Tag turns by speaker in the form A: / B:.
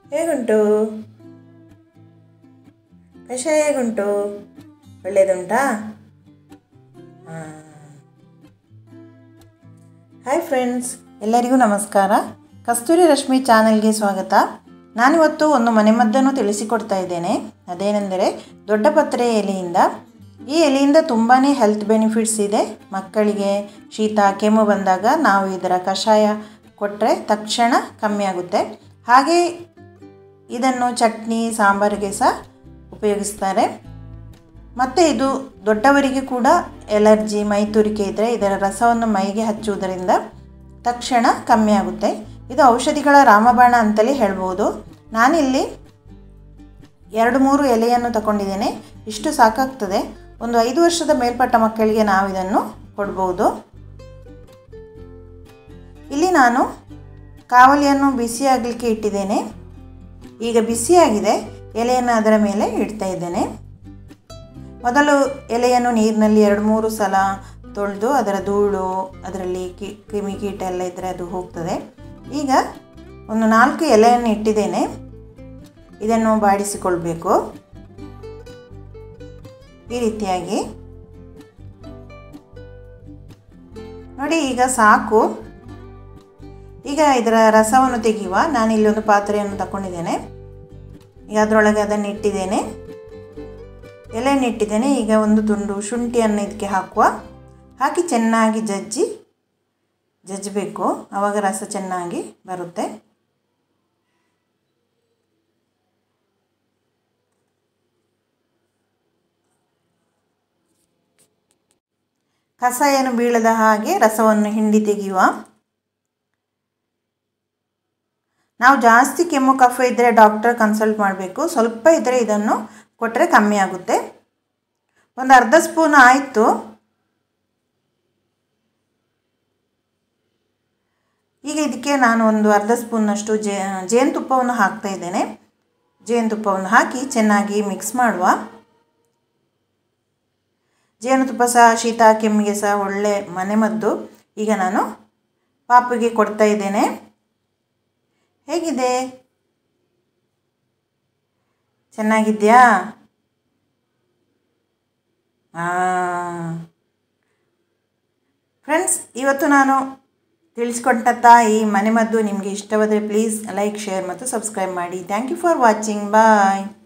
A: ಹೇಗುಂಟು ಕಷಾಯ ಹೇಗುಂಟು ಒಳ್ಳೆಯದುಂಟಾ hi friends ಎಲ್ಲರಿಗೂ ನಮಸ್ಕಾರ ಕಸ್ತೂರಿ ರಶ್ಮಿ ಚಾನೆಲ್ಗೆ ಸ್ವಾಗತ ನಾನಿವತ್ತು ಒಂದು ಮನೆಮದ್ದನ್ನು ತಿಳಿಸಿಕೊಡ್ತಾ ಇದ್ದೇನೆ ಅದೇನೆಂದರೆ ದೊಡ್ಡಪತ್ರೆ ಎಲೆಯಿಂದ ಈ ಎಲೆಯಿಂದ ತುಂಬಾ ಹೆಲ್ತ್ ಬೆನಿಫಿಟ್ಸ್ ಇದೆ ಮಕ್ಕಳಿಗೆ ಶೀತ ಕೆಮ್ಮು ಬಂದಾಗ ನಾವು ಇದರ ಕಷಾಯ ಕೊಟ್ಟರೆ ತಕ್ಷಣ ಕಮ್ಮಿ ಆಗುತ್ತೆ ಹಾಗೆ ಇದನ್ನು ಚಟ್ನಿ ಸಾಂಬಾರಿಗೆ ಸಹ ಉಪಯೋಗಿಸ್ತಾರೆ ಮತ್ತು ಇದು ದೊಡ್ಡವರಿಗೆ ಕೂಡ ಎಲರ್ಜಿ ಮೈ ತುರಿಕೆ ಇದ್ದರೆ ಇದರ ರಸವನ್ನು ಮೈಗೆ ಹಚ್ಚುವುದರಿಂದ ತಕ್ಷಣ ಕಮ್ಮಿ ಆಗುತ್ತೆ ಇದು ಔಷಧಿಗಳ ರಾಮಬಾಣ ಅಂತಲೇ ಹೇಳ್ಬೋದು ನಾನಿಲ್ಲಿ ಎರಡು ಮೂರು ಎಲೆಯನ್ನು ತಗೊಂಡಿದ್ದೇನೆ ಇಷ್ಟು ಸಾಕಾಗ್ತದೆ ಒಂದು ಐದು ವರ್ಷದ ಮೇಲ್ಪಟ್ಟ ಮಕ್ಕಳಿಗೆ ನಾವು ಇದನ್ನು ಕೊಡ್ಬೋದು ಇಲ್ಲಿ ನಾನು ಕಾವಲಿಯನ್ನು ಬಿಸಿಯಾಗಲಿಕ್ಕೆ ಇಟ್ಟಿದ್ದೇನೆ ಈಗ ಬಿಸಿಯಾಗಿದೆ ಎಲೆಯನ್ನು ಅದರ ಮೇಲೆ ಇಡ್ತಾ ಇದ್ದೇನೆ ಮೊದಲು ಎಲೆಯನ್ನು ನೀರಿನಲ್ಲಿ ಎರಡು ಮೂರು ಸಲ ತೊಳೆದು ಅದರ ಧೂಳು ಅದರಲ್ಲಿ ಕಿ ಕ್ರಿಮಿ ಕೀಟ ಎಲ್ಲ ಇದ್ದರೆ ಅದು ಹೋಗ್ತದೆ ಈಗ ಒಂದು ನಾಲ್ಕು ಎಲೆಯನ್ನು ಇಟ್ಟಿದ್ದೇನೆ ಇದನ್ನು ಬಾಡಿಸಿಕೊಳ್ಬೇಕು ಈ ರೀತಿಯಾಗಿ ನೋಡಿ ಈಗ ಸಾಕು ಈಗ ಇದರ ರಸವನ್ನು ತೆಗೆಯುವ ನಾನಿಲ್ಲಿ ಒಂದು ಪಾತ್ರೆಯನ್ನು ತಗೊಂಡಿದ್ದೇನೆ ಈಗ ಅದರೊಳಗೆ ಅದನ್ನು ಇಟ್ಟಿದ್ದೇನೆ ಎಲೆಯನ್ನು ಇಟ್ಟಿದ್ದೇನೆ ಈಗ ಒಂದು ತುಂಡು ಶುಂಠಿಯನ್ನು ಇದಕ್ಕೆ ಹಾಕುವ ಹಾಕಿ ಚೆನ್ನಾಗಿ ಜಜ್ಜಿ ಜಜ್ಜಬೇಕು ಆವಾಗ ರಸ ಚೆನ್ನಾಗಿ ಬರುತ್ತೆ ಕಸ ಏನು ಬೀಳದ ಹಾಗೆ ರಸವನ್ನು ಹಿಂಡಿ ತೆಗೆಯುವ ನಾವು ಜಾಸ್ತಿ ಕೆಮ್ಮು ಕಫ ಇದ್ದರೆ ಡಾಕ್ಟರ್ ಕನ್ಸಲ್ಟ್ ಮಾಡಬೇಕು ಸ್ವಲ್ಪ ಇದ್ದರೆ ಇದನ್ನು ಕೊಟ್ಟರೆ ಕಮ್ಮಿ ಆಗುತ್ತೆ ಒಂದು ಅರ್ಧ ಸ್ಪೂನ್ ಆಯಿತು ಈಗ ಇದಕ್ಕೆ ನಾನು ಒಂದು ಅರ್ಧ ಸ್ಪೂನ್ನಷ್ಟು ಜೇ ಜೇನುತುಪ್ಪವನ್ನು ಹಾಕ್ತಾ ಇದ್ದೇನೆ ಜೇನುತುಪ್ಪವನ್ನು ಹಾಕಿ ಚೆನ್ನಾಗಿ ಮಿಕ್ಸ್ ಮಾಡುವ ಜೇನುತುಪ್ಪ ಸಹ ಶೀತ ಕೆಮ್ಮಿಗೆ ಸಹ ಒಳ್ಳೆ ಮನೆಮದ್ದು ಈಗ ನಾನು ಪಾಪಿಗೆ ಕೊಡ್ತಾ ಇದ್ದೇನೆ ಹೇಗಿದೆ ಚೆನ್ನಾಗಿದೆಯಾ ಫ್ರೆಂಡ್ಸ್ ಇವತ್ತು ನಾನು ತಿಳಿಸ್ಕೊಟ್ಟಂಥ ಈ ಮನೆಮದ್ದು ನಿಮಗೆ ಇಷ್ಟವಾದರೆ ಪ್ಲೀಸ್ ಲೈಕ್ ಶೇರ್ ಮತ್ತು ಸಬ್ಸ್ಕ್ರೈಬ್ ಮಾಡಿ thank you for watching bye